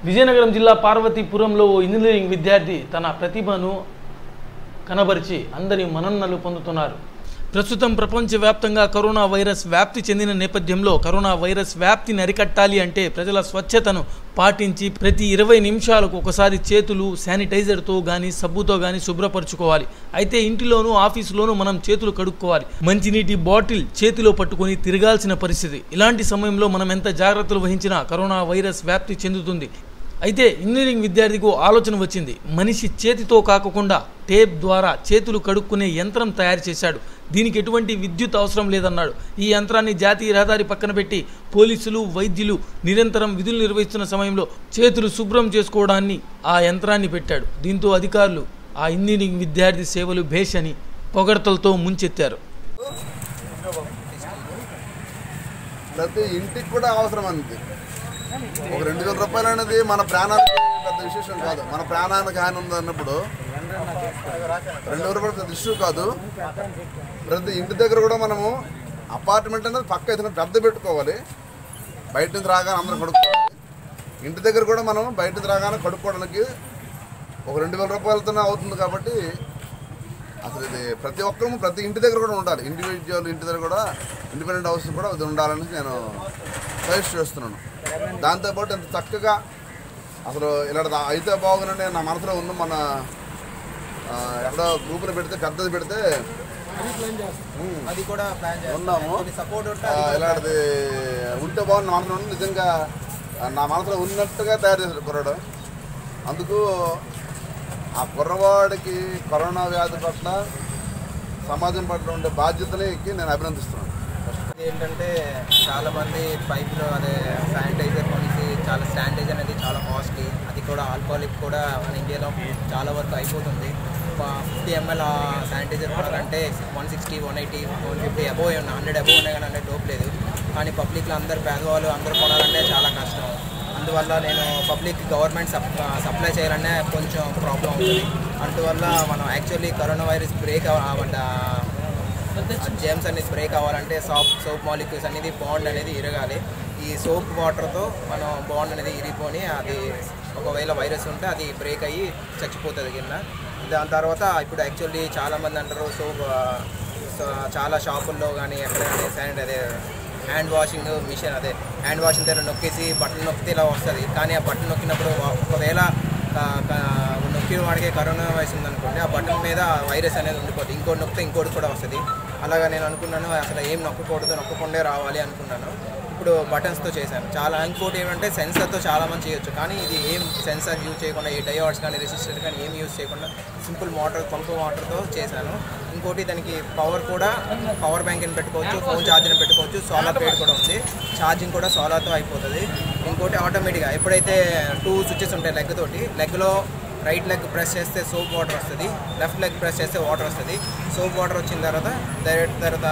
విజయనగరం జిల్లా పార్వతీపురంలో ఓ ఇంజనీరింగ్ విద్యార్థి తన ప్రతిభను కనబరిచి అందరి మన్ననలు పొందుతున్నారు ప్రస్తుతం ప్రపంచవ్యాప్తంగా కరోనా వైరస్ వ్యాప్తి చెందిన నేపథ్యంలో కరోనా వైరస్ వ్యాప్తిని అరికట్టాలి అంటే ప్రజల స్వచ్ఛతను పాటించి ప్రతి ఇరవై నిమిషాలకు ఒకసారి చేతులు శానిటైజర్తో కానీ సబ్బుతో కానీ శుభ్రపరచుకోవాలి అయితే ఇంటిలోనూ ఆఫీసులోనూ మనం చేతులు కడుక్కోవాలి మంచినీటి బాటిల్ చేతిలో పట్టుకొని తిరగాల్సిన పరిస్థితి ఇలాంటి సమయంలో మనం ఎంత జాగ్రత్తలు వహించినా కరోనా వైరస్ వ్యాప్తి చెందుతుంది అయితే ఇంజనీరింగ్ విద్యార్థికి ఓ ఆలోచన వచ్చింది మనిషి చేతితో కాకుండా టేప్ ద్వారా చేతులు కడుక్కునే యంత్రం తయారు చేశాడు దీనికి ఎటువంటి విద్యుత్ అవసరం లేదన్నాడు ఈ యంత్రాన్ని జాతీయ రహదారి పక్కన పెట్టి పోలీసులు వైద్యులు నిరంతరం విధులు నిర్వహిస్తున్న సమయంలో చేతులు శుభ్రం చేసుకోవడాన్ని ఆ యంత్రాన్ని పెట్టాడు దీంతో అధికారులు ఆ ఇంజనీరింగ్ విద్యార్థి సేవలు భేష్ అని పొగడ్తలతో ముంచెత్తారు ప్రతి ఇంటికి కూడా అవసరం అంతే ఒక రెండు వేల రూపాయలు అనేది మన ప్రాణానికి పెద్ద విశేషం కాదు మన ప్రాణానికి హాని ఉంది అన్నప్పుడు రెండు వేల రూపాయలు పెద్ద ఇష్యూ కాదు ప్రతి ఇంటి దగ్గర కూడా మనము అపార్ట్మెంట్ అనేది పక్క ఏదైనా పెద్ద పెట్టుకోవాలి బయట నుంచి రాగానే అందరూ కడుక్కోవాలి ఇంటి దగ్గర కూడా మనం బయట నుంచి రాగానే కడుక్కోవడానికి ఒక రెండు వేల రూపాయలతోనే అవుతుంది కాబట్టి అసలు ఇది ప్రతి ఒక్కరూ ప్రతి ఇంటి దగ్గర కూడా ఉండాలి ఇండివిజువల్ ఇంటి దగ్గర కూడా ఇండిపెండెంట్ హౌస్ కూడా ఇది ఉండాలని నేను సజెస్ట్ చేస్తున్నాను దాంతోపాటు ఇంత చక్కగా అసలు ఇలా దా- అయితే బాగుందని నా మనసులో ఉంది మన ఆ, ఎక్కడో గ్రూపులు పెడితే పెద్దది పెడితే ఉమ్, అది కూడా ప్లాన్ ఉన్నాము సపోర్ట్ ఉంటే ఆ, ఇలాంటిది ఉంటే బాగుంది నా మనసులో ఉంది నిజంగా ఆ, నా మనసులో ఉన్నట్టుగా తయారు చేశాడు కుర్రాడు అందుకు ఆ కుర్రవాడికి కరోనా వ్యాధి పట్ల సమాజం పట్ల ఉండే బాధ్యతని ఎక్కి నేను అభినందిస్తున్నాను ఏంటంటే చాలా మంది పైపులు అదే శానిటైజర్ కొనేసి చాలా శానిటైజర్ అనేది చాలా కాస్ట్లీ అది కూడా ఆల్కహాలిక్ కూడా మన ఇండియాలో చాలా వరకు అయిపోతుంది ఫిఫ్టీ ఎంఎల్ శానిటైజర్ కొనాలంటే one sixty one eighty one fifty above ఉన్నాయి హండ్రెడ్ అబోవ్ ఉన్నాయి కానీ హండ్రెడ్ టోప్ లేదు కానీ పబ్లిక్లో అందరు పేదవాళ్ళు అందరూ కొనాలంటే చాలా కష్టం అందువల్ల నేను పబ్లిక్ గవర్నమెంట్ సప్ సప్లై చేయాలనే కొంచెం ప్రాబ్లం అవుతుంది అందువల్ల మనం యాక్చువల్లీ కరోనా వైరస్ బ్రేక్ జేమ్స్ అనేది స్ప్రే కావాలంటే సాప్ సోప్ మాలిక్యూల్స్ అనేది బాండ్ అనేది ఇరగాలి ఈ సోప్ వాటర్తో మనం బాండ్ అనేది ఇరిగిపోని అది ఒకవేళ వైరస్ ఉంటే అది బ్రేక్ అయ్యి చచ్చిపోతుంది కింద దాని తర్వాత ఇప్పుడు యాక్చువల్లీ చాలామంది అంటారు సోప్ చాలా షాపుల్లో కానీ ఎక్కడ కానీ శానిట్ అదే హ్యాండ్ వాషింగ్ మిషన్ అదే హ్యాండ్ వాషింగ్ దగ్గర నొక్కేసి బట్టన్ నొక్కితే ఇలా వస్తుంది కానీ ఆ బట్టన్ నొక్కినప్పుడు ఒకవేళ క- క- నొక్కిన వాడికి కరోనా వైరస్ ఉందనుకోండి ఆ బటన్ మీద వైరస్ అనేది ఉండిపోతుంది ఇంకోటి నొక్కితే ఇంకోటి కూడా వస్తుంది అలాగా నేను అనుకున్నాను అసలు ఏం నొక్కకూడదు నొక్కకుండే రావాలి అనుకున్నాను ఇప్పుడు బటన్స్తో చేశాను చాలా ఇంకోటి ఏమంటే సెన్సర్తో చాలా మంది చేయొచ్చు కానీ ఇది ఏం సెన్సర్ యూజ్ చేయకుండా ఏ డయోడ్స్ కానీ రెసిస్టర్ కానీ ఏం యూజ్ చేయకుండా సింపుల్ మోటార్ పంపు మోటార్తో చేశాను ఇంకోటి దానికి పవర్ కూడా పవర్ బ్యాంక్ని పెట్టుకోవచ్చు ఫోన్ ఛార్జర్ని పెట్టుకోవచ్చు సోలార్ ప్లేట్ కూడా ఉంది ఛార్జింగ్ కూడా సోలార్తో అయిపోతుంది ఇంకోటి ఆటోమేటిక్గా ఎప్పుడైతే టూ స్విచ్చెస్ ఉంటాయి లెగ్ తోటి లెగ్లో రైట్ లెగ్ ప్రెస్ చేస్తే సోప్ వాటర్ వస్తుంది లెఫ్ట్ లెగ్ ప్రెస్ చేస్తే వాటర్ వస్తుంది సోప్ వాటర్ వచ్చిన తర్వాత డైరెక్ట్ తర్వాత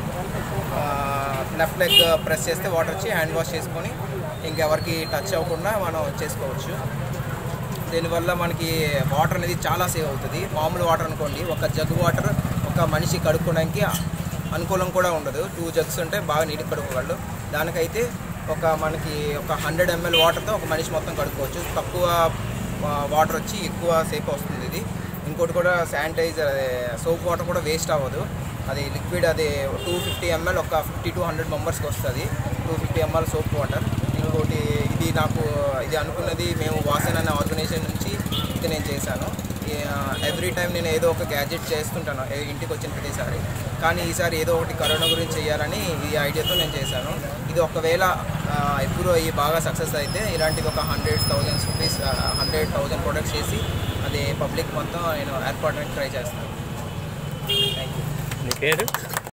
లెఫ్ట్ లెగ్ ప్రెస్ చేస్తే వాటర్ వచ్చి హ్యాండ్ వాష్ చేసుకొని ఇంకెవరికి టచ్ అవ్వకుండా మనం చేసుకోవచ్చు దీనివల్ల మనకి వాటర్ అనేది చాలా సేవ్ అవుతుంది మామూలు వాటర్ అనుకోండి ఒక జగ్ వాటర్ ఒక మనిషి కడుక్కోవడానికి అనుకూలం కూడా ఉండదు టూ జగ్స్ ఉంటే బాగా నీట్గా కడుక్కోగలడు దానికైతే ఒక మనకి ఒక హండ్రెడ్ ఎంఎల్ వాటర్తో ఒక మనిషి మొత్తం కడుక్కోవచ్చు తక్కువ వాటర్ వచ్చి ఎక్కువ సేపు వస్తుంది ఇది ఇంకోటి కూడా శానిటైజర్ అదే సోప్ వాటర్ కూడా వేస్ట్ అవ్వదు అది లిక్విడ్ అది టూ ఫిఫ్టీ ఎంఎల్ ఒక ఫిఫ్టీ టు హండ్రెడ్ మెంబర్స్కి వస్తుంది two fifty ML soap water ఇంకోటి ఇది నాకు ఇది అనుకున్నది మేము వాసన్ అనే ఆర్గనైజేషన్ నుంచి ఇది నేను చేశాను ఎవ్రీ టైం నేను ఏదో ఒక గ్యాడ్జెట్ చేస్తుంటాను ఏ- ఇంటికి వచ్చిన ప్రతిసారి కానీ ఈసారి ఏదో ఒకటి కరోనా గురించి చేయాలని ఈ ఐడియాతో నేను చేశాను ఇది ఒకవేళ ఎప్పుడు అయ్యి బాగా సక్సెస్ అయితే ఇలాంటివి ఒక hundred thousands rupees hundred thousand products చేసి అది పబ్లిక్ మొత్తం నేను ఏర్పడడానికి ట్రై చేస్తాను థ్యాంక్ యూ నీ పేరు